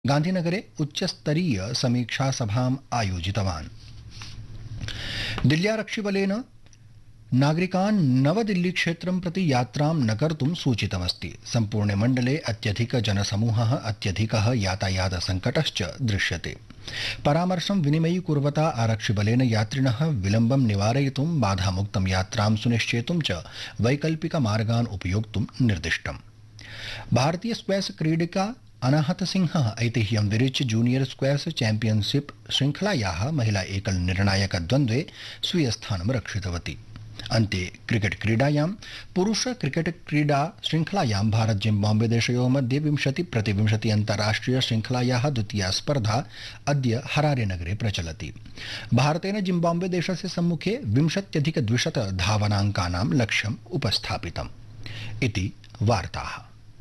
गान्धीनगरे उच्चस्तरीय समीक्षासभाम् आयोजितवान् दिल्ल्यारक्षिबलेन नागरिकान् नवदिल्लीक्षेत्रं प्रति यात्रां न कर्तुं सूचितमस्ति सम्पूर्णे मण्डले अत्यधिक जनसमूहः अत्यधिकः यातायातसङ्कटश्च दृश्यते परामर्शं विनिमयीकुर्वता आरक्षिबलेन यात्रिणः विलम्बं निवारयितुं बाधामुक्तं यात्रां सुनिश्चेतुं च वैकल्पिकमार्गान् उपयोक्तुं निर्दिष्टम् भारतीय स्क्वैश क्रीडिका अनाहत सिंहः ऐतिह्यं विरिच्य जूनियर स्क्वैश चैम्पियनशिप श्रृङ्खलायाः महिला एकल निर्णायक द्वन्द्वे स्वीयस्थानं रक्षितवती अन्ते क्रिकेट क्रीडायां पुरुष क्रिकेट क्रीडा श्रृङ्खलायां भारत जिम्बाब्वे देशयोः मध्ये विंशति प्रतिविंशति अन्ताराष्ट्रिय श्रृङ्खलायाः द्वितीया स्पर्धा अद्य हरारे नगरे प्रचलति भारतेन जिम्बाब्वे देशस्य सम्मुखे विंशत्यधिक द्विशत धावनाङ्कानां लक्ष्यम् उपस्थापितम् इति वार्ताः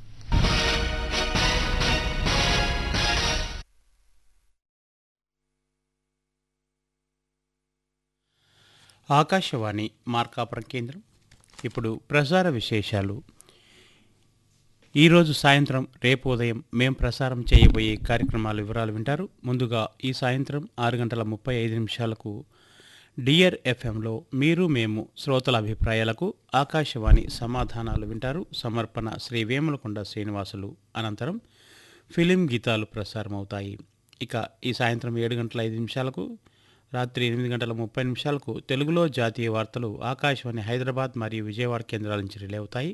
ఆకాశవాణి మార్కాపురం కేంద్రం ఇప్పుడు ప్రసార విశేషాలు ఈరోజు సాయంత్రం రేపు ఉదయం మేం ప్రసారం చేయబోయే కార్యక్రమాల వివరాలు వింటారు ముందుగా ఈ సాయంత్రం ఆరు గంటల ముప్పై ఐదు నిమిషాలకు డియర్ ఎఫ్ఎంలో మీరు మేము శ్రోతల అభిప్రాయాలకు ఆకాశవాణి సమాధానాలు వింటారు సమర్పణ శ్రీ వేములకొండ శ్రీనివాసులు అనంతరం ఫిలిం గీతాలు ప్రసారమవుతాయి ఇక ఈ సాయంత్రం ఏడు గంటల ఐదు నిమిషాలకు రాత్రి ఎనిమిది గంటల ముప్పై నిమిషాలకు తెలుగులో జాతీయ వార్తలు ఆకాశవాణి హైదరాబాద్ మరియు విజయవాడ కేంద్రాల నుంచి రిలే అవుతాయి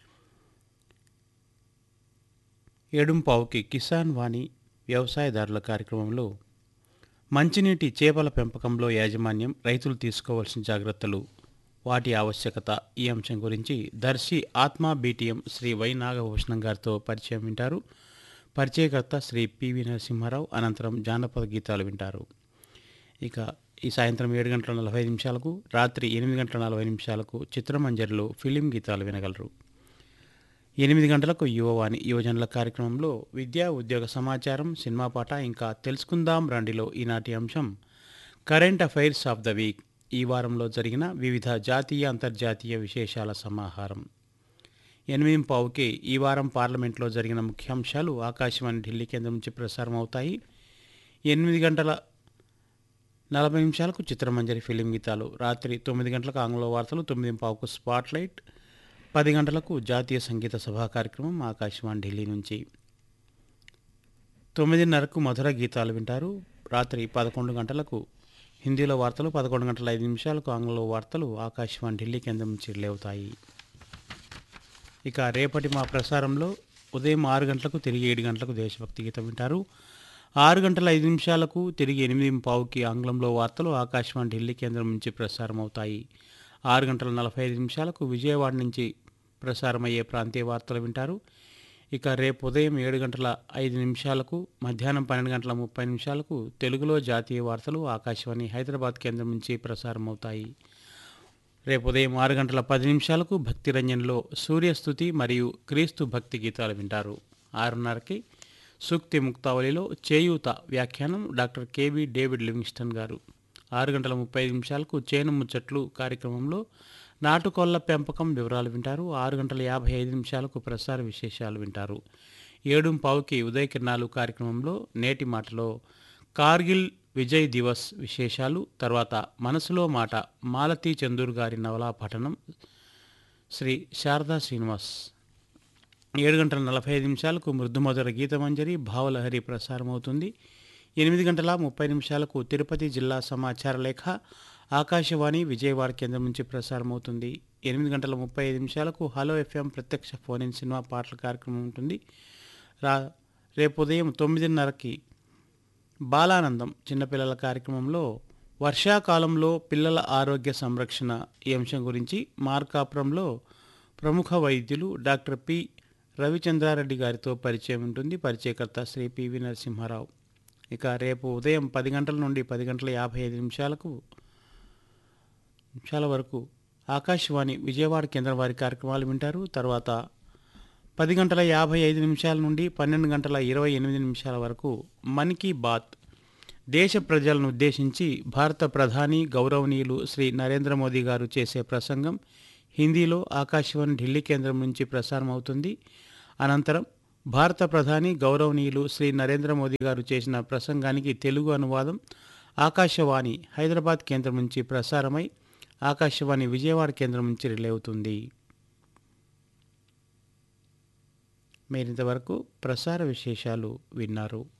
ఏడుంపావుకి కిసాన్ వాణి వ్యవసాయదారుల కార్యక్రమంలో మంచినీటి చేపల పెంపకంలో యాజమాన్యం రైతులు తీసుకోవాల్సిన జాగ్రత్తలు వాటి ఆవశ్యకత ఈ అంశం గురించి దర్శి ఆత్మా బీటీఎం శ్రీ వై నాగభూషణం గారితో పరిచయం వింటారు పరిచయకర్త శ్రీ పివి నరసింహారావు అనంతరం జానపద గీతాలు వింటారు ఇక ఈ సాయంత్రం ఏడు గంటల నలభై నిమిషాలకు రాత్రి ఎనిమిది గంటల నలభై నిమిషాలకు చిత్రమంజరిలో ఫిలిం గీతాలు వినగలరు ఎనిమిది గంటలకు యువవాణి యువజనుల కార్యక్రమంలో విద్యా ఉద్యోగ సమాచారం సినిమా పాట ఇంకా తెలుసుకుందాం రండిలో ఈనాటి అంశం current affairs of the week ఈ వారంలో జరిగిన వివిధ జాతీయ అంతర్జాతీయ విశేషాల సమాహారం ఎనిమిది పావుకి ఈ వారం పార్లమెంట్లో జరిగిన ముఖ్యాంశాలు ఆకాశవాణి ఢిల్లీ కేంద్రం నుంచి ప్రసారం అవుతాయి ఎనిమిది గంటల నలభై నిమిషాలకు చిత్రమంజరి ఫిలిం గీతాలు రాత్రి తొమ్మిది గంటలకు ఆంగ్ల వార్తలు తొమ్మిది పావుకు స్పాట్లైట్ పది గంటలకు జాతీయ సంగీత సభా కార్యక్రమం ఆకాశవాణి ఢిల్లీ నుంచి తొమ్మిదిన్నరకు మధుర గీతాలు వింటారు రాత్రి పదకొండు గంటలకు హిందీలో వార్తలు పదకొండు గంటల ఐదు నిమిషాలకు ఆంగ్లంలో వార్తలు ఆకాశవాణి ఢిల్లీ కేంద్రం నుంచి లేవుతాయి ఇక రేపటి మా ప్రసారంలో ఉదయం ఆరు గంటలకు తిరిగి ఏడు గంటలకు దేశభక్తి గీతం వింటారు ఆరు గంటల ఐదు నిమిషాలకు తిరిగి ఎనిమిది పావుకి ఆంగ్లంలో వార్తలు ఆకాశవాణి ఢిల్లీ కేంద్రం నుంచి ప్రసారం అవుతాయి ఆరు గంటల నలభై ఐదు నిమిషాలకు విజయవాడ నుంచి ప్రసారమయ్యే ప్రాంతీయ వార్తలు వింటారు ఇక రేపు ఉదయం ఏడు గంటల ఐదు నిమిషాలకు మధ్యాహ్నం పన్నెండు గంటల ముప్పై నిమిషాలకు తెలుగులో జాతీయ వార్తలు ఆకాశవాణి హైదరాబాద్ కేంద్రం నుంచి ప్రసారం అవుతాయి రేపు ఉదయం ఆరు గంటల పది నిమిషాలకు భక్తి రంజన్లో సూర్యస్థుతి మరియు క్రీస్తు భక్తి గీతాలు వింటారు ఆరున్నరకి సూక్తి ముక్తావళిలో చేయూత వ్యాఖ్యానం డాక్టర్ కేబి డేవిడ్ లివింగ్స్టన్ గారు ఆరు గంటల ముప్పై ఐదు నిమిషాలకు చేను ముచ్చట్లు కార్యక్రమంలో నాటుకోళ్ల పెంపకం వివరాలు వింటారు ఆరు గంటల యాభై ఐదు నిమిషాలకు ప్రసార విశేషాలు వింటారు ఏడు పావుకి ఉదయకిరణాలు కార్యక్రమంలో నేటి మాటలో కార్గిల్ విజయ్ దివస్ విశేషాలు తర్వాత మనసులో మాట మాలతీ చందూర్ గారి నవలా పఠనం శ్రీ శారదా శ్రీనివాస్ ఏడు గంటల నలభై ఐదు నిమిషాలకు మృదుమధుర గీతమంజరి భావలహరి ప్రసారమవుతుంది ఎనిమిది గంటల ముప్పై నిమిషాలకు తిరుపతి జిల్లా సమాచార లేఖ ఆకాశవాణి విజయవాడ కేంద్రం నుంచి ప్రసారమవుతుంది ఎనిమిది గంటల ముప్పై ఐదు నిమిషాలకు హలో ఎఫ్ఎం ప్రత్యక్ష ఫోన్ ఇన్ సినిమా పాటల కార్యక్రమం ఉంటుంది రా రేపు ఉదయం తొమ్మిదిన్నరకి బాలానందం చిన్నపిల్లల కార్యక్రమంలో వర్షాకాలంలో పిల్లల ఆరోగ్య సంరక్షణ ఈ అంశం గురించి మార్కాపురంలో ప్రముఖ వైద్యులు డాక్టర్ పి రవిచంద్రారెడ్డి గారితో పరిచయం ఉంటుంది పరిచయకర్త శ్రీ పివి నరసింహారావు ఇక రేపు ఉదయం పది గంటల నుండి పది గంటల యాభై ఐదు నిమిషాలకు నిమిషాల వరకు ఆకాశవాణి విజయవాడ కేంద్రం వారి కార్యక్రమాలు వింటారు తర్వాత పది గంటల యాభై ఐదు నిమిషాల నుండి పన్నెండు గంటల ఇరవై ఎనిమిది నిమిషాల వరకు మన్ కీ బాత్ దేశ ప్రజలను ఉద్దేశించి భారత ప్రధాని గౌరవనీయులు శ్రీ నరేంద్ర మోదీ గారు చేసే ప్రసంగం హిందీలో ఆకాశవాణి ఢిల్లీ కేంద్రం నుంచి ప్రసారం అవుతుంది అనంతరం భారత ప్రధాని గౌరవనీయులు శ్రీ నరేంద్ర మోదీ గారు చేసిన ప్రసంగానికి తెలుగు అనువాదం ఆకాశవాణి హైదరాబాద్ కేంద్రం నుంచి ప్రసారమై ఆకాశవాణి విజయవాడ కేంద్రం నుంచి రిలే అవుతుంది మీరింతవరకు ప్రసార విశేషాలు విన్నారు